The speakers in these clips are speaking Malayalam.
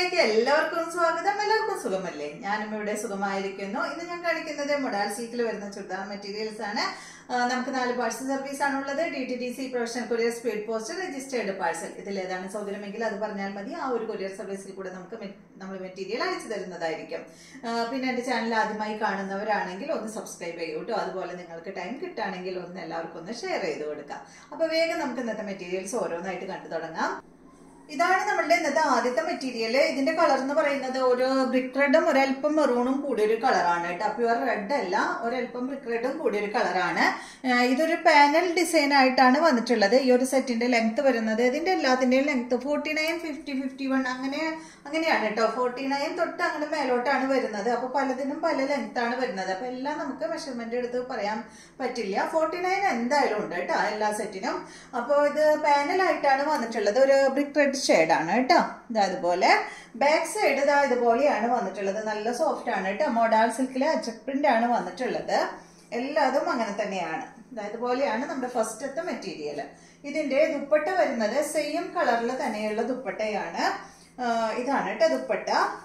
വീഡിയോയിലേക്ക് എല്ലാവർക്കും സ്വാഗതം എല്ലാവർക്കും സുഖമല്ലേ ഞാനും ഇവിടെ സുഖമായിരിക്കുന്നു ഇന്ന് ഞാൻ കാണിക്കുന്നത് മൊഡാൽ സിൽക്കിൽ വരുന്ന ചുരിദാർ മെറ്റീരിയൽസ് ആണ് ആ, നമുക്ക് നാല് പാഴ്സൽ സർവീസ് ആണുള്ളത് D T D C professional courier speed post registered parcel ഇതിൽ ഏതാണ് സൗകര്യമെങ്കിൽ അത് പറഞ്ഞാൽ മതി ആ ഒരു കൊറിയർ സർവീസിൽ കൂടെ നമുക്ക് മെ- നമ്മൾ മെറ്റീരിയൽ അയച്ചു തരുന്നതായിരിക്കും ആ, പിന്നെ എൻ്റെ ചാനൽ ആദ്യമായി കാണുന്നവരാണെങ്കിൽ ഒന്ന് സബ്സ്ക്രൈബ് ചെയ്യൂ കേട്ടോ അതുപോലെ നിങ്ങൾക്ക് ടൈം കിട്ടുകയാണെങ്കിൽ ഒന്ന് എല്ലാവർക്കും ഒന്ന് ഷെയർ ചെയ്ത് കൊടുക്കാം അപ്പൊ വേഗം നമുക്ക് ഇന്നത്തെ മെറ്റീരിയൽസ് ഓരോന്നായിട്ട് കണ്ടു തുടങ്ങാം ഇതാണ് നമ്മളുടെ ഇന്നത്തെ ആദ്യത്തെ മെറ്റീരിയൽ ഇതിന്റെ കളർ എന്ന് പറയുന്നത് ഒരു ബ്രിക്ക് റെഡും ഒരല്പം മെറൂണും കൂടിയൊരു കളറാണ് കേട്ടോ പ്യുവർ റെഡ് അല്ല ഒരല്പം ബ്രിക്ക് റെഡും കൂടിയൊരു കളറാണ് ഏഹ് ഇതൊരു പാനൽ ഡിസൈൻ ആയിട്ടാണ് വന്നിട്ടുള്ളത് ഈ ഒരു സെറ്റിന്റെ ലെങ്ത് വരുന്നത് ഇതിന്റെ എല്ലാത്തിന്റെയും length forty nine fifty fifty one അങ്ങനെ അങ്ങനെയാണ് കേട്ടോ ഫോർട്ടി നയൻ തൊട്ട് അങ്ങനെ മേലോട്ടാണ് വരുന്നത് അപ്പൊ പലതിനും പല ലെങ്ത് ആണ് വരുന്നത് അപ്പൊ എല്ലാം നമുക്ക് മെഷർമെന്റ് എടുത്ത് പറയാൻ പറ്റില്ല ഫോർട്ടി നയൻ എന്തായാലും ഉണ്ട് കേട്ടോ എല്ലാ സെറ്റിനും അപ്പോൾ ഇത് പാനലായിട്ടാണ് വന്നിട്ടുള്ളത് ഒരു ബ്രിക്ക് റെഡ് ഷെയ്ഡാണ് കേട്ടോ ഇതാ അതുപോലെ ബാക്ക് സൈഡ് ഇതാ ഇതുപോലെയാണ് വന്നിട്ടുള്ളത് നല്ല സോഫ്റ്റ് ആണ് കേട്ടോ മോഡാൾ സിൽക്കിലെ അച്ചക് പ്രിന്റ് ആണ് വന്നിട്ടുള്ളത് എല്ലാതും അങ്ങനെ തന്നെയാണ് ഇതാ ഇതുപോലെയാണ് നമ്മുടെ ഫസ്റ്റത്തെ മെറ്റീരിയൽ ഇതിന്റെ ദുപ്പട്ട വരുന്നത് സെയിം കളറിൽ തന്നെയുള്ള ദുപ്പട്ടയാണ് ആ, ഇതാണ് കേട്ടോ ദുപ്പട്ട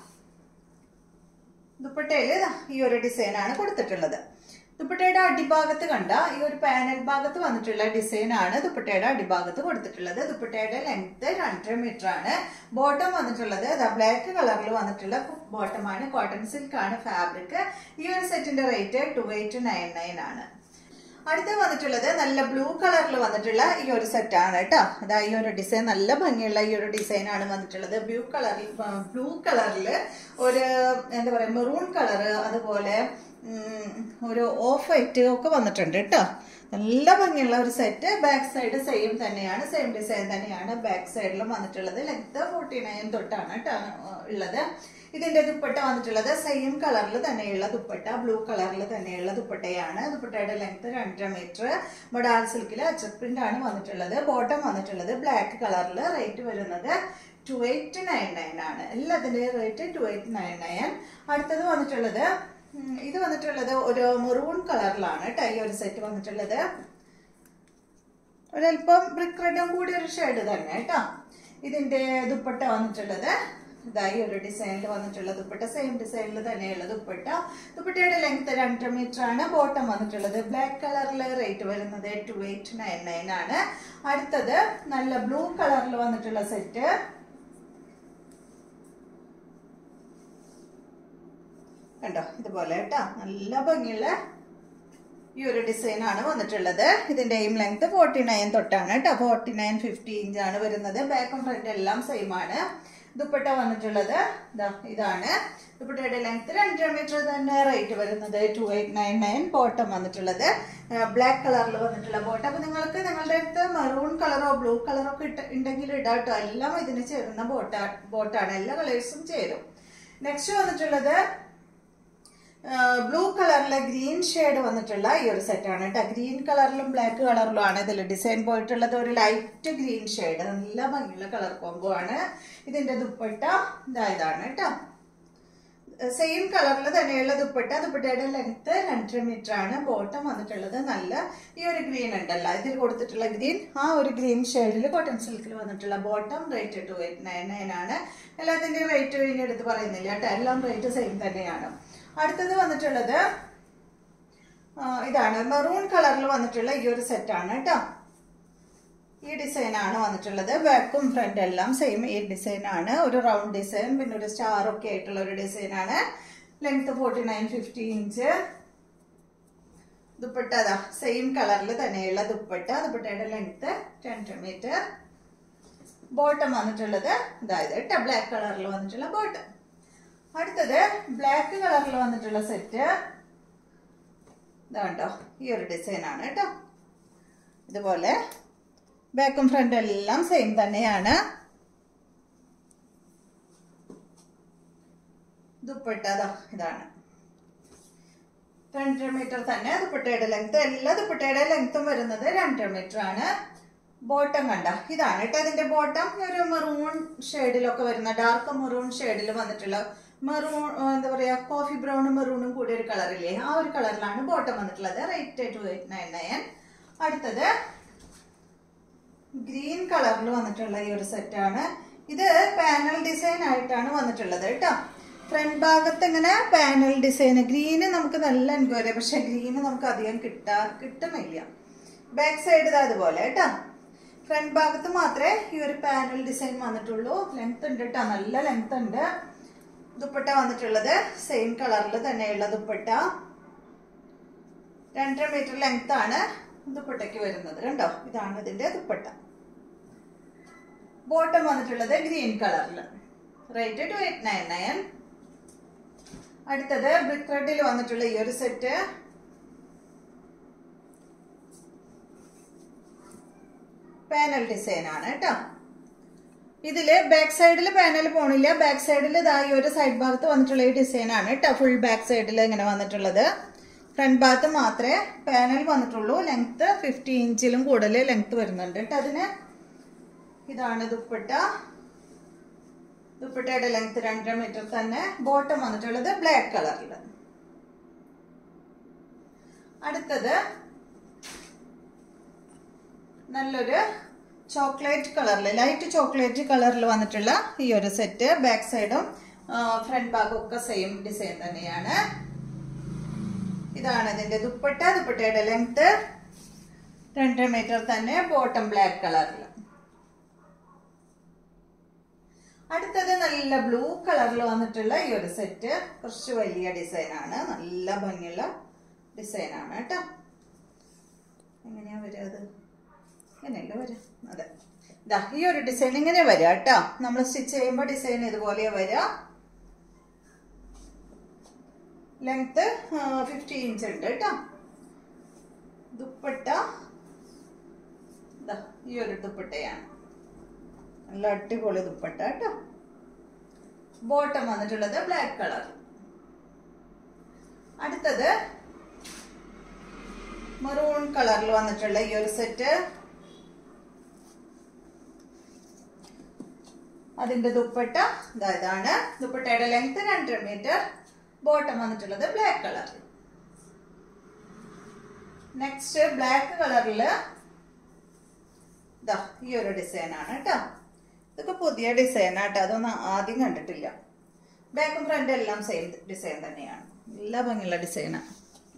ദുപ്പട്ടയിൽ ഈ ഒരു ഡിസൈൻ ആണ് കൊടുത്തിട്ടുള്ളത് ദുപ്പട്ടയുടെ അടിഭാഗത്ത് കണ്ട ഈ ഒരു പാനൽ ഭാഗത്ത് വന്നിട്ടുള്ള ഡിസൈൻ ആണ് ദുപ്പട്ടയുടെ അടിഭാഗത്ത് കൊടുത്തിട്ടുള്ളത് ദുപ്പട്ടയുടെ ലെങ്ത് രണ്ടര മീറ്റർ ആണ് ബോട്ടം വന്നിട്ടുള്ളത് ബ്ലാക്ക് കളറിൽ വന്നിട്ടുള്ള ബോട്ടം ആണ് കോട്ടൺ സിൽക്ക് ആണ് ഫാബ്രിക് ഈ ഒരു സെറ്റിന്റെ rate two eight nine nine ആണ് അടുത്ത് വന്നിട്ടുള്ളത് നല്ല ബ്ലൂ കളറിൽ വന്നിട്ടുള്ള ഈ ഒരു സെറ്റ് ആണ് കേട്ടോ അതാ ഈ ഒരു ഡിസൈൻ നല്ല ഭംഗിയുള്ള ഈ ഒരു ഡിസൈൻ ആണ് വന്നിട്ടുള്ളത് ബ്ലൂ കളറിൽ ബ്ലൂ കളറിൽ ഒരു എന്താ പറയാ മെറൂൺ കളറ് അതുപോലെ ഉം, ഒരു ഓഫ് വൈറ്റ് ഒക്കെ വന്നിട്ടുണ്ട് കേട്ടോ നല്ല ഭംഗിയുള്ള ഒരു സെറ്റ് ബാക്ക് സൈഡ് സെയിം തന്നെയാണ് സെയിം ഡിസൈൻ തന്നെയാണ് ബാക്ക് സൈഡിലും വന്നിട്ടുള്ളത് ലെങ്ത് ഫോർട്ടി നയൻ തൊട്ടാണ് കേട്ടോ ഉള്ളത് ഇതിന്റെ ദുപ്പട്ട വന്നിട്ടുള്ളത് സെയിം കളറിൽ തന്നെയുള്ള ദുപ്പട്ട ബ്ലൂ കളറിൽ തന്നെയുള്ള ദുപ്പട്ടയാണ് ദുപ്പട്ടയുടെ ലെങ്ത് രണ്ടര മീറ്റർ മൊഡാൽ സിൽക്കിൽ അച്ചക് പ്രിന്റ് ആണ് വന്നിട്ടുള്ളത് ബോട്ടം വന്നിട്ടുള്ളത് ബ്ലാക്ക് കളറിൽ റേറ്റ് വരുന്നത് ടു എയ്റ്റ് നയൻ നയൻ ആണ് എല്ലാത്തിന്റെയും rate two eight nine nine അടുത്തത് വന്നിട്ടുള്ളത് ഉം, ഇത് വന്നിട്ടുള്ളത് ഒരു മെറൂൺ കളറിലാണ് കേട്ടോ ഈ ഒരു സെറ്റ് വന്നിട്ടുള്ളത് ഒരല്പം ബ്രിക്ക് റെഡും കൂടി ഒരു ഷെയ്ഡ് തന്നെ കേട്ടോ ഇതിന്റെ ദുപ്പട്ട വന്നിട്ടുള്ളത് ഇതായി ഒരു ഡിസൈനിൽ വന്നിട്ടുള്ള ദുപ്പട്ട സെയിം ഡിസൈനിൽ തന്നെയുള്ള ദുപ്പട്ട ദുപ്പട്ടയുടെ ലെങ്ത് രണ്ടര മീറ്റർ ആണ് ബോട്ടം വന്നിട്ടുള്ളത് ബ്ലാക്ക് കളറിൽ റേറ്റ് വരുന്നത് ടു എയ്റ്റ് നയൻ നയൻ ആണ് അടുത്തത് നല്ല ബ്ലൂ കളറിൽ വന്നിട്ടുള്ള സെറ്റ് കണ്ടോ ഇതുപോലെ കേട്ടോ നല്ല ഭംഗിയുള്ള ഈ ഒരു ഡിസൈൻ ആണ് വന്നിട്ടുള്ളത് ഇതിന്റെയും ലെങ്ത് ഫോർട്ടി നയൻ തൊട്ടാണ് കേട്ടോ ഫോർട്ടി നയൻ ഫിഫ്റ്റി ഇഞ്ച് ആണ് വരുന്നത് ബാക്കും ഫ്രണ്ട് എല്ലാം സെയിം ആണ് ദുപ്പട്ട വന്നിട്ടുള്ളത് ദാ ഇതാണ് ദുപ്പട്ടയുടെ ലെങ്ത് രണ്ടര മീറ്റർ തന്നെ റേറ്റ് വരുന്നത് two eight nine nine bottom വന്നിട്ടുള്ളത് ബ്ലാക്ക് കളറിൽ വന്നിട്ടുള്ള ബോട്ടം അപ്പൊ നിങ്ങൾക്ക് നിങ്ങളുടെ അടുത്ത് മെറൂൺ കളറോ ബ്ലൂ കളറോ ഒക്കെ ഇട്ട് ഉണ്ടെങ്കിൽ ഇടാട്ടോ എല്ലാം ഇതിന് ചേരുന്ന ബോട്ട ബോട്ടാണ് എല്ലാ കളേഴ്സും ചേരും നെക്സ്റ്റ് വന്നിട്ടുള്ളത് ബ്ലൂ കളറിലെ ഗ്രീൻ ഷെയ്ഡ് വന്നിട്ടുള്ള ഈ ഒരു സെറ്റാണ് കേട്ടോ ഗ്രീൻ കളറിലും ബ്ലാക്ക് കളറിലും ആണ് ഇതിൽ ഡിസൈൻ പോയിട്ടുള്ളത് ഒരു ലൈറ്റ് ഗ്രീൻ ഷെയ്ഡ് നല്ല ഭംഗിയുള്ള കളർ കോംബോ ആണ് ഇതിന്റെ ദുപ്പട്ട ഇതാ ഇതാണ് കേട്ടോ സെയിം കളറിൽ തന്നെയുള്ള ദുപ്പട്ട ദുപ്പട്ടയുടെ ലെങ്ത് രണ്ടര മീറ്റർ ആണ് ബോട്ടം വന്നിട്ടുള്ളത് നല്ല ഈ ഒരു ഗ്രീൻ ഉണ്ടല്ലോ ഇതിൽ കൊടുത്തിട്ടുള്ള ഗ്രീൻ ആ ഒരു ഗ്രീൻ ഷെയ്ഡിൽ കോട്ടൺ സിൽക്കിൽ വന്നിട്ടുള്ള bottom rate two eight nine nine ആണ് എല്ലാത്തിന്റെയും റേറ്റ് ഇനി എടുത്ത് പറയുന്നില്ല കേട്ടോ എല്ലാം റേറ്റ് സെയിം തന്നെയാണ് അടുത്തത് വന്നിട്ടുള്ളത് ആ, ഇതാണ് മെറൂൺ കളറിൽ വന്നിട്ടുള്ള ഈ ഒരു സെറ്റാണ് കേട്ടോ ഈ ഡിസൈൻ ആണ് വന്നിട്ടുള്ളത് ബാക്കും ഫ്രണ്ട് എല്ലാം സെയിം ഈ ഡിസൈൻ ആണ് ഒരു റൗണ്ട് ഡിസൈൻ പിന്നെ ഒരു സ്റ്റാർ ഒക്കെ ആയിട്ടുള്ള ഒരു ഡിസൈൻ ആണ് length forty nine fifty inch dupatta അതാ സെയിം കളറിൽ തന്നെയുള്ള ദുപ്പട്ട ദുപ്പട്ടയുടെ ലെങ്ത് രണ്ടര മീറ്റർ ബോട്ടം വന്നിട്ടുള്ളത് ഇതായത് കേട്ടോ ബ്ലാക്ക് കളറിൽ വന്നിട്ടുള്ള ബോട്ടം അടുത്തത് ബ്ലാക്ക് കളറിൽ വന്നിട്ടുള്ള സെറ്റ് ഇതാണ്ടോ ഈ ഒരു ഡിസൈൻ ആണ് കേട്ടോ ഇതുപോലെ ബാക്കും ഫ്രണ്ടും എല്ലാം സെയിം തന്നെയാണ് ദുപ്പട്ട ദാ ഇതാണ് രണ്ടര മീറ്റർ തന്നെ ദുപ്പട്ടയുടെ ലെങ്ത് എല്ലാ ദുപ്പട്ടയുടെ ലെങ്ത്തും വരുന്നത് രണ്ടര മീറ്റർ ആണ് ബോട്ടം കണ്ട ഇതാണ് കേട്ടോ ഇതിന്റെ ബോട്ടം ഒരു മെറൂൺ ഷെയ്ഡിലൊക്കെ വരുന്ന ഡാർക്ക് മെറൂൺ ഷെയ്ഡിൽ വന്നിട്ടുള്ള മെറൂൺ എന്താ പറയാ കോഫി ബ്രൗണും മെറൂണും കൂടി ഒരു കളറില്ലേ ആ ഒരു കളറിലാണ് ബോട്ടം വന്നിട്ടുള്ളത് rate two eight nine nine അടുത്തത് ഗ്രീൻ കളറിൽ വന്നിട്ടുള്ള ഈ ഒരു സെറ്റാണ് ഇത് പാനൽ ഡിസൈൻ ഡിസൈൻ ആയിട്ടാണ് വന്നിട്ടുള്ളത് കേട്ടോ ഫ്രണ്ട് ഭാഗത്ത് ഇങ്ങനെ പാനൽ ഡിസൈൻ ഗ്രീന് നമുക്ക് നല്ല എൻക്വയറി പക്ഷെ ഗ്രീന് നമുക്ക് അധികം കിട്ടാ കിട്ടുന്നില്ല ബാക്ക് സൈഡ് ഇത് അതുപോലെ കേട്ടോ ഫ്രണ്ട് ഭാഗത്ത് മാത്രമേ ഈ ഒരു പാനൽ ഡിസൈൻ വന്നിട്ടുള്ളൂ ലെങ്ത് ഉണ്ട് കേട്ടോ നല്ല ലെങ്ത് ഉണ്ട് ദുപ്പട്ട വന്നിട്ടുള്ളത് സെയിം കളറിൽ തന്നെയുള്ള ദുപ്പട്ട രണ്ടര മീറ്റർ ലെങ്ത് ആണ് ദുപ്പട്ടയ്ക്ക് വരുന്നത് കണ്ടോ ഇതാണ് ഇതിന്റെ ദുപ്പട്ട ബോട്ടം വന്നിട്ടുള്ളത് ഗ്രീൻ കളറിൽ rate two eight nine nine അടുത്തത് ബ്രിക്ക് റെഡിൽ വന്നിട്ടുള്ള ഈ ഒരു സെറ്റ് പാനൽ ഡിസൈൻ ആണ് കേട്ടോ ഇതില് ബാക്ക് സൈഡിൽ പാനൽ പോണില്ല ബാക്ക് സൈഡിൽ ഇതാ ഈ ഒരു സൈഡ് ഭാഗത്ത് വന്നിട്ടുള്ള ഈ ഡിസൈൻ ആണ് കേട്ടോ ഫുൾ ബാക്ക് സൈഡിൽ ഇങ്ങനെ വന്നിട്ടുള്ളത് ഫ്രണ്ട് ഭാഗത്ത് മാത്രമേ പാനൽ വന്നിട്ടുള്ളൂ ലെങ്ത് ഫിഫ്റ്റി ഇഞ്ചിലും കൂടുതൽ ലെങ്ത് വരുന്നുണ്ട് കേട്ടോ അതിന് ഇതാണ് ദുപ്പട്ട ദുപ്പട്ടയുടെ ലെങ്ത് രണ്ടര മീറ്റർ തന്നെ ബോട്ടം വന്നിട്ടുള്ളത് ബ്ലാക്ക് കളറിൽ അടുത്തത് നല്ലൊരു ചോക്ലേറ്റ് കളറിൽ ലൈറ്റ് ചോക്ലേറ്റ് കളറിൽ വന്നിട്ടുള്ള ഈ ഒരു സെറ്റ് ബാക്ക് സൈഡും ഫ്രണ്ട് ഭാഗവും ഒക്കെ സെയിം ഡിസൈൻ തന്നെയാണ് ഇതാണ് ഇതിന്റെ ദുപ്പട്ട ദുപ്പട്ടയുടെ ലെങ്ത് രണ്ടര മീറ്റർ തന്നെ ബോട്ടം ബ്ലാക്ക് കളറിൽ അടുത്തത് നല്ല ബ്ലൂ കളറിൽ വന്നിട്ടുള്ള ഈ ഒരു സെറ്റ് കുറച്ച് വലിയ ഡിസൈൻ ആണ് നല്ല ഭംഗിയുള്ള ഡിസൈൻ ആണ് കേട്ടോ എങ്ങനെയാ വരിക അത് ഇങ്ങനെയല്ല വരിക അതെ ഇതാ ഈ ഒരു ഡിസൈൻ ഇങ്ങനെ വരിക കേട്ടോ നമ്മൾ സ്റ്റിച്ച് ചെയ്യുമ്പോൾ ഡിസൈൻ ഇതുപോലെ വരിക ലെങ്ത് ഫിഫ്റ്റി ഇഞ്ച് ഉണ്ട് കേട്ടോ ദുപ്പട്ട ഇതാ ഈ ഒരു ദുപ്പട്ടയാണ് നല്ല അടിപൊളി ദുപ്പട്ട കേട്ടോ ബോട്ടം വന്നിട്ടുള്ളത് ബ്ലാക്ക് കളർ അടുത്തത് മെറൂൺ കളറിൽ വന്നിട്ടുള്ള ഈ ഒരു സെറ്റ് അതിന്റെ ദുപ്പട്ട ഇതാ ഇതാണ് ദുപ്പട്ടയുടെ ലെങ്ത് രണ്ടര മീറ്റർ ബോട്ടം വന്നിട്ടുള്ളത് ബ്ലാക്ക് കളർ നെക്സ്റ്റ് ബ്ലാക്ക് കളറില് ഇതാ ഈ ഒരു ഡിസൈൻ ആണ് കേട്ടോ ഇതൊക്കെ പുതിയ ഡിസൈൻ ആട്ടോ അതൊന്നും ആദ്യം കണ്ടിട്ടില്ല ബാക്കും ഫ്രണ്ടും എല്ലാം സെയിം ഡിസൈൻ തന്നെയാണ് എല്ലാ ഭംഗിയുള്ള ഡിസൈനാണ്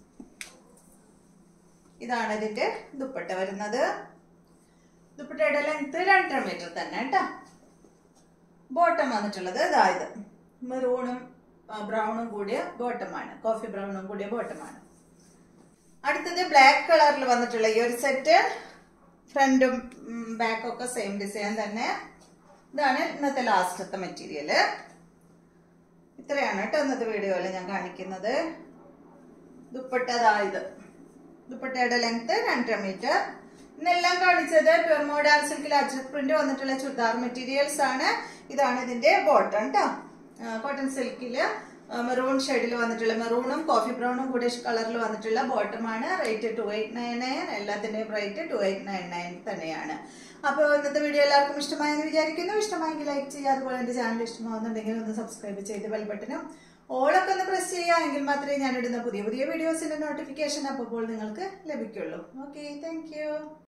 ഇതാണ് ഇതിന്റെ ദുപ്പട്ട വരുന്നത് ദുപ്പട്ടയുടെ ലെങ്ത് രണ്ടര മീറ്റർ തന്നെ കേട്ടോ ബോട്ടം വന്നിട്ടുള്ളത് ഇതായത് മെറൂണും ബ്രൗണും കൂടിയ ബോട്ടമാണ് കോഫി ബ്രൗണും കൂടിയ ബോട്ടമാണ് അടുത്തത് ബ്ലാക്ക് കളറിൽ വന്നിട്ടുള്ള ഈ ഒരു സെറ്റ് ഫ്രണ്ടും ബാക്കും ഒക്കെ സെയിം ഡിസൈൻ തന്നെ ഇതാണ് ഇന്നത്തെ ലാസ്റ്റത്തെ മെറ്റീരിയൽ ഇത്രയാണ് കേട്ടോ ഇന്നത്തെ വീഡിയോയിൽ ഞാൻ കാണിക്കുന്നത് ദുപ്പട്ട ഇത് ദുപ്പട്ടയുടെ ലെങ്ത് രണ്ടര മീറ്റർ ഇന്നെല്ലാം കാണിച്ചത് പ്യൂർ മോഡാൻ സിൽക്കിൽ അജ്രക് പ്രിന്റ് വന്നിട്ടുള്ള ചുരിദാർ മെറ്റീരിയൽസ് ആണ് ഇതാണ് ഇതിന്റെ ബോട്ടം കേട്ടോ കോട്ടൺ സിൽക്കില് മെറൂൺ ഷെയ്ഡിൽ വന്നിട്ടുള്ള മെറൂണും കോഫി ബ്രൗണും കൂടി കളറിൽ വന്നിട്ടുള്ള ബോട്ടമാണ് rate two eight nine nine എല്ലാത്തിന്റെയും rate two eight nine nine തന്നെയാണ് അപ്പോൾ ഇന്നത്തെ വീഡിയോ എല്ലാവർക്കും ഇഷ്ടമായെന്ന് വിചാരിക്കുന്നു ഇഷ്ടമായെങ്കിൽ ലൈക്ക് ചെയ്യുക അതുപോലെ എൻ്റെ ചാനൽ ഇഷ്ടമാകുന്നുണ്ടെങ്കിൽ ഒന്ന് സബ്സ്ക്രൈബ് ചെയ്ത് ബെൽ ബട്ടനും ഓളൊക്കെ ഒന്ന് പ്രസ് ചെയ്യുക എങ്കിൽ മാത്രമേ ഞാൻ ഇടുന്ന പുതിയ പുതിയ വീഡിയോസിന്റെ നോട്ടിഫിക്കേഷൻ അപ്പോൾ നിങ്ങൾക്ക് ലഭിക്കുള്ളൂ ഓക്കെ താങ്ക്